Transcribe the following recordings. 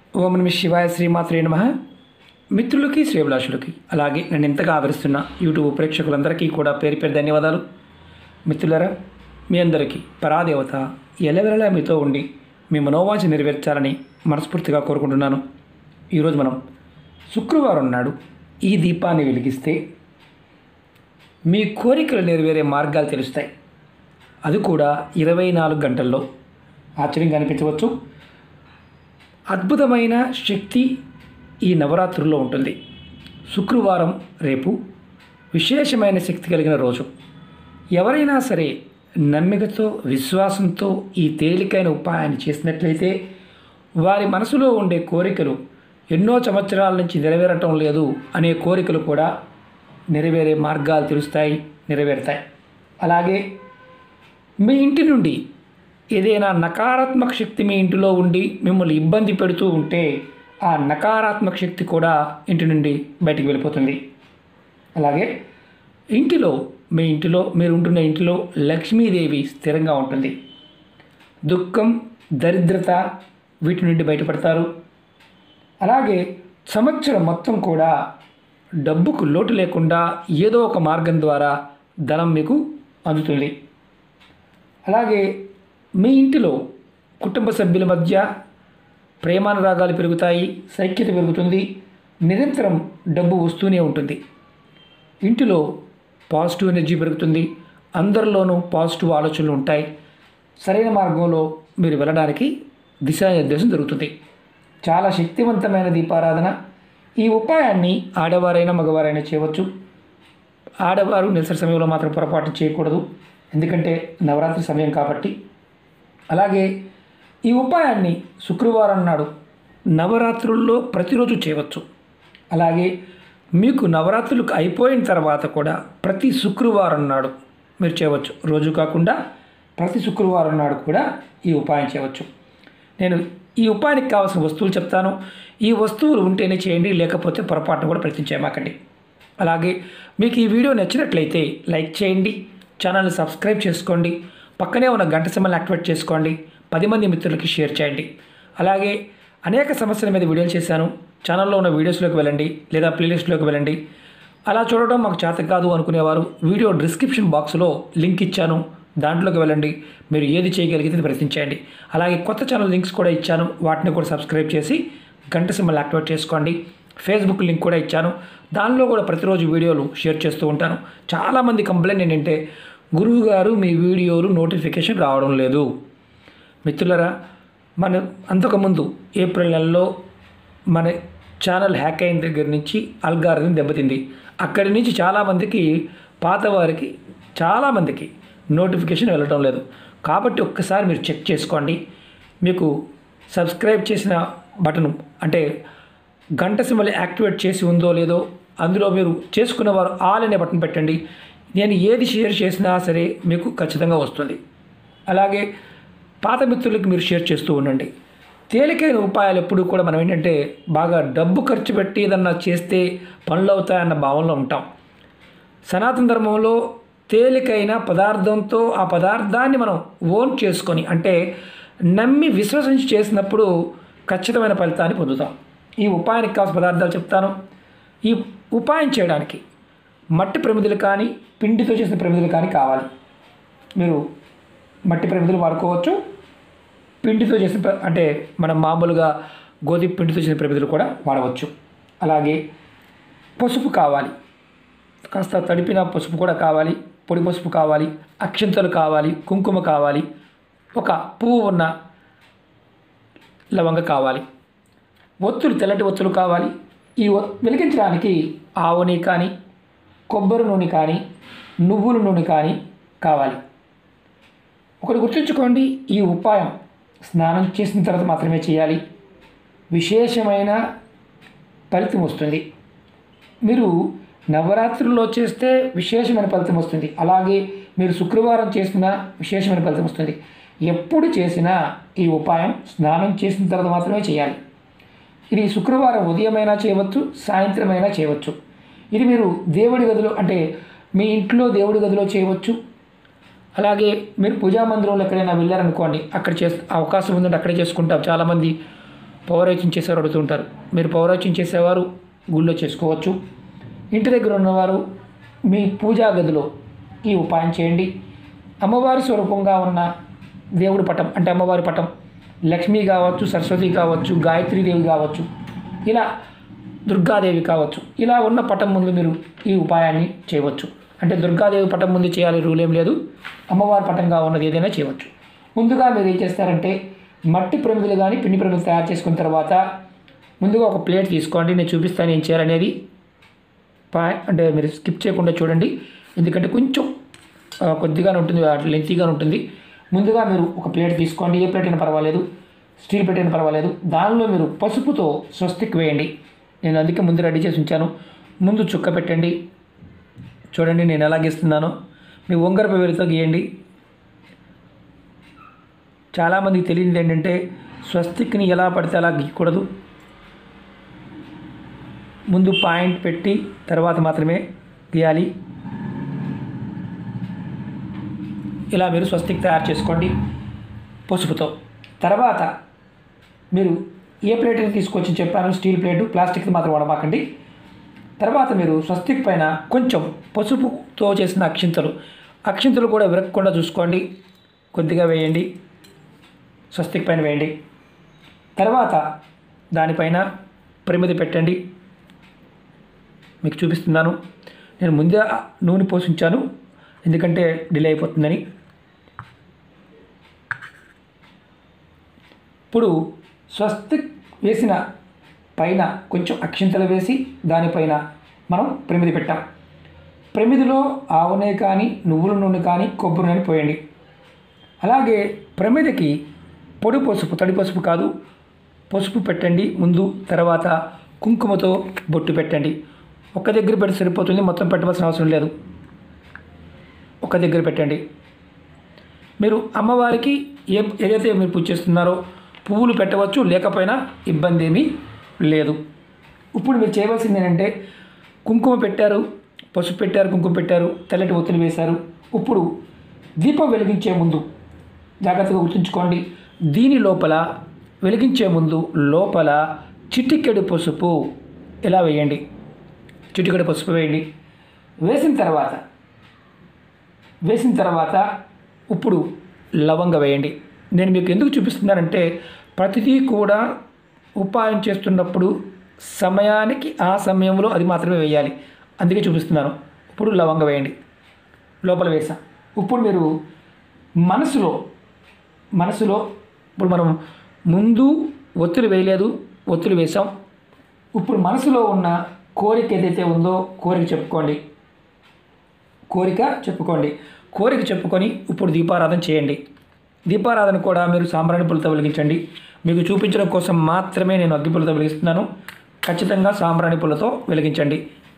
ఓం నమ శివాయ శ్రీమాత్రే నమ మిత్రులకి శ్రేభిలాషులకి అలాగే నన్ను ఎంతగా ఆదరిస్తున్న యూట్యూబ్ ప్రేక్షకులందరికీ కూడా పేరు పేరు ధన్యవాదాలు మిత్రులరా మీ అందరికీ పరాదేవత ఎలవెలలా మీతో ఉండి మీ మనోవాంఛ నెరవేర్చాలని మనస్ఫూర్తిగా కోరుకుంటున్నాను ఈరోజు మనం శుక్రవారం నాడు ఈ దీపాన్ని వెలిగిస్తే మీ కోరికలు నెరవేరే మార్గాలు తెలుస్తాయి అది కూడా ఇరవై నాలుగు గంటల్లో ఆశ్చర్యంగా అనిపించవచ్చు అద్భుతమైన శక్తి ఈ నవరాత్రుల్లో ఉంటుంది శుక్రవారం రేపు విశేషమైన శక్తి కలిగిన రోజు ఎవరైనా సరే నమ్మికతో విశ్వాసంతో ఈ తేలికైన ఉపాయాన్ని చేసినట్లయితే వారి మనసులో ఉండే కోరికలు ఎన్నో సంవత్సరాల నుంచి నెరవేరటం లేదు అనే కోరికలు కూడా నెరవేరే మార్గాలు తెలుస్తాయి నెరవేరుతాయి అలాగే మీ ఇంటి నుండి ఏదైనా నకారాత్మక శక్తి మీ ఇంటిలో ఉండి మిమ్మల్ని ఇబ్బంది పెడుతూ ఉంటే ఆ నకారాత్మక శక్తి కూడా ఇంటి నుండి బయటికి వెళ్ళిపోతుంది అలాగే ఇంటిలో మీ ఇంటిలో మీరు ఉంటున్న ఇంటిలో లక్ష్మీదేవి స్థిరంగా ఉంటుంది దుఃఖం దరిద్రత వీటి నుండి బయటపడతారు అలాగే సంవత్సరం మొత్తం కూడా డబ్బుకు లోటు లేకుండా ఏదో ఒక మార్గం ద్వారా ధనం మీకు అందుతుంది అలాగే మీ ఇంటిలో కుటుంబ సభ్యుల మధ్య ప్రేమానురాగాలు పెరుగుతాయి సైక్యత పెరుగుతుంది నిరంతరం డబ్బు వస్తూనే ఉంటుంది ఇంటిలో పాజిటివ్ ఎనర్జీ పెరుగుతుంది అందరిలోనూ పాజిటివ్ ఆలోచనలు ఉంటాయి సరైన మార్గంలో మీరు వెళ్ళడానికి దిశానిర్దేశం జరుగుతుంది చాలా శక్తివంతమైన దీపారాధన ఈ ఉపాయాన్ని ఆడవారైనా మగవారైనా చేయవచ్చు ఆడవారు నిరసన సమయంలో మాత్రం పొరపాటు చేయకూడదు ఎందుకంటే నవరాత్రి సమయం కాబట్టి అలాగే ఈ ఉపాయాన్ని శుక్రవారం నాడు నవరాత్రుల్లో ప్రతిరోజు చేయవచ్చు అలాగే మీకు నవరాత్రులు అయిపోయిన తర్వాత కూడా ప్రతి శుక్రవారం నాడు మీరు చేయవచ్చు రోజు కాకుండా ప్రతి శుక్రవారం నాడు కూడా ఈ ఉపాయం చేయవచ్చు నేను ఈ ఉపాయానికి కావాల్సిన వస్తువులు చెప్తాను ఈ వస్తువులు ఉంటేనే చేయండి లేకపోతే పొరపాటును కూడా ప్రయత్నం చేయమాకండి అలాగే మీకు ఈ వీడియో నచ్చినట్లయితే లైక్ చేయండి ఛానల్ని సబ్స్క్రైబ్ చేసుకోండి పక్కనే ఉన్న గంట సింబల్ని యాక్టివేట్ చేసుకోండి పది మంది మిత్రులకి షేర్ చేయండి అలాగే అనేక సమస్యల మీద వీడియోలు చేశాను ఛానల్లో ఉన్న వీడియోస్లోకి వెళ్ళండి లేదా ప్లేలిస్ట్లోకి వెళ్ళండి అలా చూడడం మాకు చేత కాదు అనుకునేవారు వీడియో డిస్క్రిప్షన్ బాక్స్లో లింక్ ఇచ్చాను దాంట్లోకి వెళ్ళండి మీరు ఏది చేయగలిగితే ప్రయత్నించండి అలాగే కొత్త ఛానల్ లింక్స్ కూడా ఇచ్చాను వాటిని కూడా సబ్స్క్రైబ్ చేసి గంట సింబల్ యాక్టివేట్ చేసుకోండి ఫేస్బుక్ లింక్ కూడా ఇచ్చాను దానిలో కూడా ప్రతిరోజు వీడియోలు షేర్ చేస్తూ ఉంటాను చాలామంది కంప్లైంట్ ఏంటంటే గురువు గారు మీ వీడియోలు నోటిఫికేషన్ రావడం లేదు మిత్రులరా మన అంతకుముందు ఏప్రిల్ నెలలో మన ఛానల్ హ్యాక్ అయిన దగ్గర నుంచి అల్గారిథం దెబ్బతింది అక్కడి నుంచి చాలామందికి పాత వారికి చాలామందికి నోటిఫికేషన్ వెళ్ళటం లేదు కాబట్టి ఒక్కసారి మీరు చెక్ చేసుకోండి మీకు సబ్స్క్రైబ్ చేసిన బటన్ అంటే గంట సింబల్ యాక్టివేట్ చేసి ఉందో లేదో అందులో మీరు చేసుకున్న వారు ఆల్ అనే బటన్ పెట్టండి నేను ఏది షేర్ చేసినా సరే మీకు ఖచ్చితంగా వస్తుంది అలాగే పాత మిత్రులకి మీరు షేర్ చేస్తూ ఉండండి తేలికైన ఉపాయాలు ఎప్పుడు కూడా మనం ఏంటంటే బాగా డబ్బు ఖర్చు పెట్టి ఏదన్నా చేస్తే పనులు అవుతాయన్న భావనలో ఉంటాం సనాతన ధర్మంలో తేలికైన పదార్థంతో ఆ పదార్థాన్ని మనం ఓన్ చేసుకొని అంటే నమ్మి విశ్వసించి చేసినప్పుడు ఖచ్చితమైన ఫలితాన్ని పొందుతాం ఈ ఉపాయానికి కావాల్సిన పదార్థాలు చెప్తాను ఈ ఉపాయం చేయడానికి మట్టి ప్రమిదలు కానీ పిండితో చేసిన ప్రమిదలు కానీ కావాలి మీరు మట్టి ప్రమిదలు వాడుకోవచ్చు పిండితో చేసిన ప్ర- అంటే మనం మామూలుగా గోధుమ పిండితో చేసిన ప్రమిదలు కూడా వాడవచ్చు అలాగే పసుపు కావాలి కాస్త తడిపిన పసుపు కూడా కావాలి పొడి పసుపు కావాలి అక్షంతలు కావాలి కుంకుమ కావాలి ఒక పువ్వు ఉన్న లవంగ కావాలి ఒత్తులు తెల్లటి ఒత్తులు కావాలి ఈ ఒ- వెలిగించడానికి ఆవు నెయ్యి కానీ కొబ్బరి నూనె కానీ నువ్వుల నూనె కానీ కావాలి ఒకటి గుర్తుంచుకోండి ఈ ఉపాయం స్నానం చేసిన తర్వాత మాత్రమే చేయాలి విశేషమైన ఫలితం వస్తుంది మీరు నవరాత్రుల్లో చేస్తే విశేషమైన ఫలితం వస్తుంది అలాగే మీరు శుక్రవారం చేసిన విశేషమైన ఫలితం వస్తుంది ఎప్పుడు చేసినా ఈ ఉపాయం స్నానం చేసిన తర్వాత మాత్రమే చేయాలి ఇది శుక్రవారం ఉదయమైనా చేయవచ్చు సాయంత్రమైనా చేయవచ్చు ఇది మీరు దేవుడి గదిలో అంటే మీ ఇంట్లో దేవుడి గదిలో చేయవచ్చు అలాగే మీరు పూజా మందిరంలో ఎక్కడైనా వెళ్ళారనుకోండి అక్కడ చేస్ అవకాశం ఉందంటే అక్కడే చేసుకుంటాం చాలామంది పౌరోహిత్యం చేసేవారు అడుగుతుంటారు మీరు పౌరోహిత్యం చేసేవారు గుళ్ళో చేసుకోవచ్చు ఇంటి దగ్గర ఉన్నవారు మీ పూజా గదిలో ఈ ఉపాయం చేయండి అమ్మవారి స్వరూపంగా ఉన్న దేవుడి పటం అంటే అమ్మవారి పటం లక్ష్మి కావచ్చు సరస్వతి కావచ్చు గాయత్రీదేవి కావచ్చు ఇలా దుర్గాదేవి కావచ్చు ఇలా ఉన్న పటం ముందు మీరు ఈ ఉపాయాన్ని చేయవచ్చు అంటే దుర్గాదేవి పటం ముందు చేయాలి రూల్ ఏం లేదు అమ్మవారి పటంగా ఉన్నది ఏదైనా చేయవచ్చు ముందుగా మీరు ఏం చేస్తారంటే మట్టి ప్రమిదలు కానీ పిండి ప్రమిదలు తయారు చేసుకున్న తర్వాత ముందుగా ఒక ప్లేట్ తీసుకోండి నేను చూపిస్తాను ఏం చేయాలనేది పా అంటే మీరు స్కిప్ చేయకుండా చూడండి ఎందుకంటే కొంచెం ఆ, కొద్దిగానే ఉంటుంది లెంతీగానే ఉంటుంది ముందుగా మీరు ఒక ప్లేట్ తీసుకోండి ఏ ప్లేట్ అయినా పర్వాలేదు స్టీల్ ప్లేట్ అయినా పర్వాలేదు దానిలో మీరు పసుపుతో స్వస్తిక్ వేయండి నేను అందుకే ముందు రెడీ చేసి ఉంచాను ముందు చుక్క పెట్టండి చూడండి నేను ఎలా గీస్తున్నానో మీ ఉంగరపు వేలుతో గీయండి చాలామందికి తెలియదు ఏంటంటే స్వస్తిక్ని ఎలా పడితే అలా గీయకూడదు ముందు పాయింట్ పెట్టి తర్వాత మాత్రమే గీయాలి ఇలా మీరు స్వస్తిక్ తయారు చేసుకోండి పసుపుతో తర్వాత మీరు ఏ ప్లేట్ అయితే తీసుకొచ్చి చెప్పాను స్టీల్ ప్లేటు ప్లాస్టిక్ మాత్రం వాడమాకండి తర్వాత మీరు స్వస్తిక్ పైన కొంచెం పసుపుతో చేసిన అక్షింతలు అక్షింతలు కూడా విరగకుండా చూసుకోండి కొద్దిగా వేయండి స్వస్తిక్ పైన వేయండి తర్వాత దానిపైన ప్రమిది పెట్టండి మీకు చూపిస్తున్నాను నేను ముందే నూనె పోసించాను ఎందుకంటే డిలే అయిపోతుందని ఇప్పుడు స్వస్తిక్ వేసిన పైన కొంచెం అక్షింతలు వేసి దానిపైన మనం ప్రమిది పెట్టాం ప్రమిదిలో ఆవు నెయ్యి కానీ నువ్వుల నూనె కానీ కొబ్బరి నూనె పోయండి అలాగే ప్రమిదికి పొడి పసుపు తడి పసుపు కాదు పసుపు పెట్టండి ముందు తర్వాత కుంకుమతో బొట్టు పెట్టండి ఒక దగ్గర పెట్టి సరిపోతుంది మొత్తం పెట్టవలసిన అవసరం లేదు ఒక దగ్గర పెట్టండి మీరు అమ్మవారికి ఏ ఏదైతే మీరు పూజ చేస్తున్నారో పువ్వులు పెట్టవచ్చు లేకపోయినా ఇబ్బంది ఏమీ లేదు ఇప్పుడు మీరు చేయవలసింది ఏంటంటే కుంకుమ పెట్టారు పసుపు పెట్టారు కుంకుమ పెట్టారు తెల్లటి ఒత్తులు వేశారు ఇప్పుడు దీపం వెలిగించే ముందు జాగ్రత్తగా గుర్తుంచుకోండి దీని లోపల వెలిగించే ముందు లోపల చిటికెడు పసుపు ఇలా వేయండి చిటికెడు పసుపు వేయండి వేసిన తర్వాత వేసిన తర్వాత ఇప్పుడు లవంగ వేయండి నేను మీకు ఎందుకు చూపిస్తున్నానంటే ప్రతిదీ కూడా ఉపాయం చేస్తున్నప్పుడు సమయానికి ఆ సమయంలో అది మాత్రమే వేయాలి అందుకే చూపిస్తున్నాను ఇప్పుడు లవంగ వేయండి లోపల వేసా ఇప్పుడు మీరు మనసులో మనసులో ఇప్పుడు మనం ముందు ఒత్తులు వేయలేదు ఒత్తులు వేసాం ఇప్పుడు మనసులో ఉన్న కోరిక ఏదైతే ఉందో కోరిక చెప్పుకోండి కోరిక చెప్పుకోండి కోరిక చెప్పుకొని ఇప్పుడు దీపారాధన చేయండి దీపారాధన కూడా మీరు సాంబ్రాణి పులతో వెలిగించండి మీకు చూపించడం కోసం మాత్రమే నేను అగ్గి పులతో వెలిగిస్తున్నాను ఖచ్చితంగా సాంబ్రాణి పుల్లతో వెలిగించండి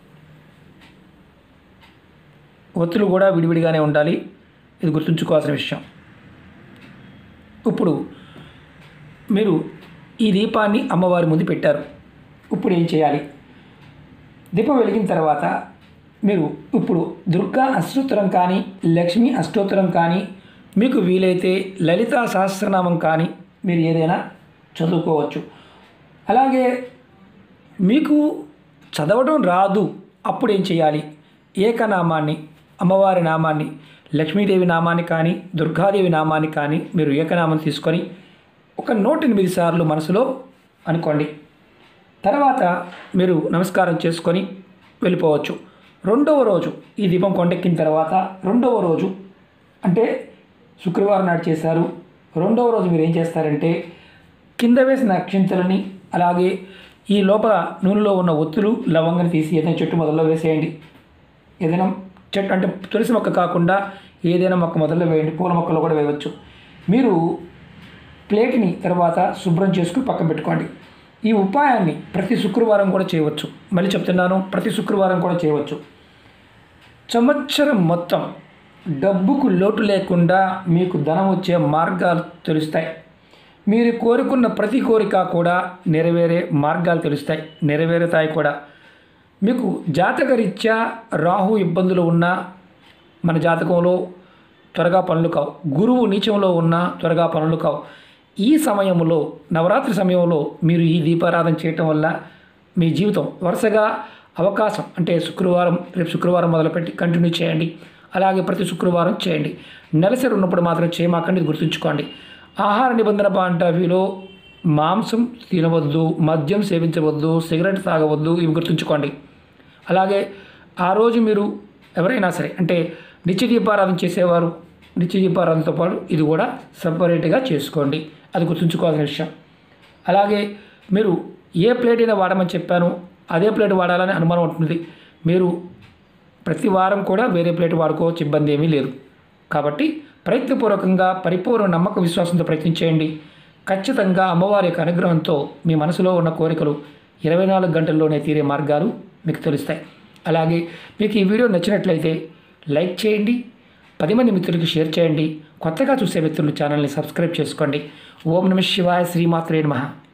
ఒత్తులు కూడా విడివిడిగానే ఉండాలి ఇది గుర్తుంచుకోవాల్సిన విషయం ఇప్పుడు మీరు ఈ దీపాన్ని అమ్మవారి ముందు పెట్టారు ఇప్పుడు ఏం చేయాలి దీపం వెలిగిన తర్వాత మీరు ఇప్పుడు దుర్గా అష్టోత్తరం కానీ లక్ష్మీ అష్టోత్తరం కానీ మీకు వీలైతే లలితా సహస్రనామం కానీ మీరు ఏదైనా చదువుకోవచ్చు అలాగే మీకు చదవడం రాదు అప్పుడు ఏం చేయాలి ఏకనామాన్ని అమ్మవారి నామాన్ని లక్ష్మీదేవి నామాన్ని కానీ దుర్గాదేవి నామాన్ని కానీ మీరు ఏకనామం తీసుకొని ఒక నూట ఎనిమిది సార్లు మనసులో అనుకోండి తర్వాత మీరు నమస్కారం చేసుకొని వెళ్ళిపోవచ్చు రెండవ రోజు ఈ దీపం కొండెక్కిన తర్వాత రెండవ రోజు అంటే శుక్రవారం నాడు చేశారు రెండవ రోజు మీరు ఏం చేస్తారంటే కింద వేసిన అక్షింతలని అలాగే ఈ లోపల నూనెలో ఉన్న ఒత్తులు లవంగని తీసి ఏదైనా చెట్టు మొదల్లో వేసేయండి ఏదైనా చెట్టు అంటే తులసి మొక్క కాకుండా ఏదైనా మొక్క మొదల్లో వేయండి పూల మొక్కలు కూడా వేయవచ్చు మీరు ప్లేట్ని తర్వాత శుభ్రం చేసుకుని పక్కన పెట్టుకోండి ఈ ఉపాయాన్ని ప్రతి శుక్రవారం కూడా చేయవచ్చు మళ్ళీ చెప్తున్నాను ప్రతి శుక్రవారం కూడా చేయవచ్చు సంవత్సరం మొత్తం డబ్బుకు లోటు లేకుండా మీకు ధనం వచ్చే మార్గాలు తెలుస్తాయి మీరు కోరుకున్న ప్రతి కోరిక కూడా నెరవేరే మార్గాలు తెలుస్తాయి నెరవేరుతాయి కూడా మీకు జాతకరీత్యా రాహు ఇబ్బందులు ఉన్నా మన జాతకంలో త్వరగా పనులు కావు గురువు నీచంలో ఉన్నా త్వరగా పనులు కావు ఈ సమయంలో నవరాత్రి సమయంలో మీరు ఈ దీపారాధన చేయటం వల్ల మీ జీవితం వరుసగా అవకాశం అంటే శుక్రవారం రేపు శుక్రవారం మొదలుపెట్టి కంటిన్యూ చేయండి అలాగే ప్రతి శుక్రవారం చేయండి నెలసరి ఉన్నప్పుడు మాత్రం చేయమాకండి ఇది గుర్తుంచుకోండి ఆహార నిబంధన పాంటవిలో మాంసం తినవద్దు మద్యం సేవించవద్దు సిగరెట్ తాగవద్దు ఇవి గుర్తుంచుకోండి అలాగే ఆ రోజు మీరు ఎవరైనా సరే అంటే నిత్య దీపారాధన చేసేవారు నిత్య దీపారాధనతో పాటు ఇది కూడా సపరేట్గా చేసుకోండి అది గుర్తుంచుకోవాల్సిన విషయం అలాగే మీరు ఏ ప్లేట్ అయినా వాడమని చెప్పాను అదే ప్లేట్ వాడాలని అనుమానం ఉంటుంది మీరు ప్రతి వారం కూడా వేరే ప్లేట్ వాడుకోవచ్చు ఇబ్బంది ఏమీ లేదు కాబట్టి ప్రయత్నపూర్వకంగా పరిపూర్ణ నమ్మక విశ్వాసంతో ప్రయత్నించేయండి ఖచ్చితంగా అమ్మవారి యొక్క అనుగ్రహంతో మీ మనసులో ఉన్న కోరికలు ఇరవై నాలుగు గంటల్లోనే తీరే మార్గాలు మీకు తెలుస్తాయి అలాగే మీకు ఈ వీడియో నచ్చినట్లయితే లైక్ చేయండి పది మంది మిత్రులకి షేర్ చేయండి కొత్తగా చూసే మిత్రులు ఛానల్ని సబ్స్క్రైబ్ చేసుకోండి ఓం నమ శివాయ శ్రీమాత్రే నమః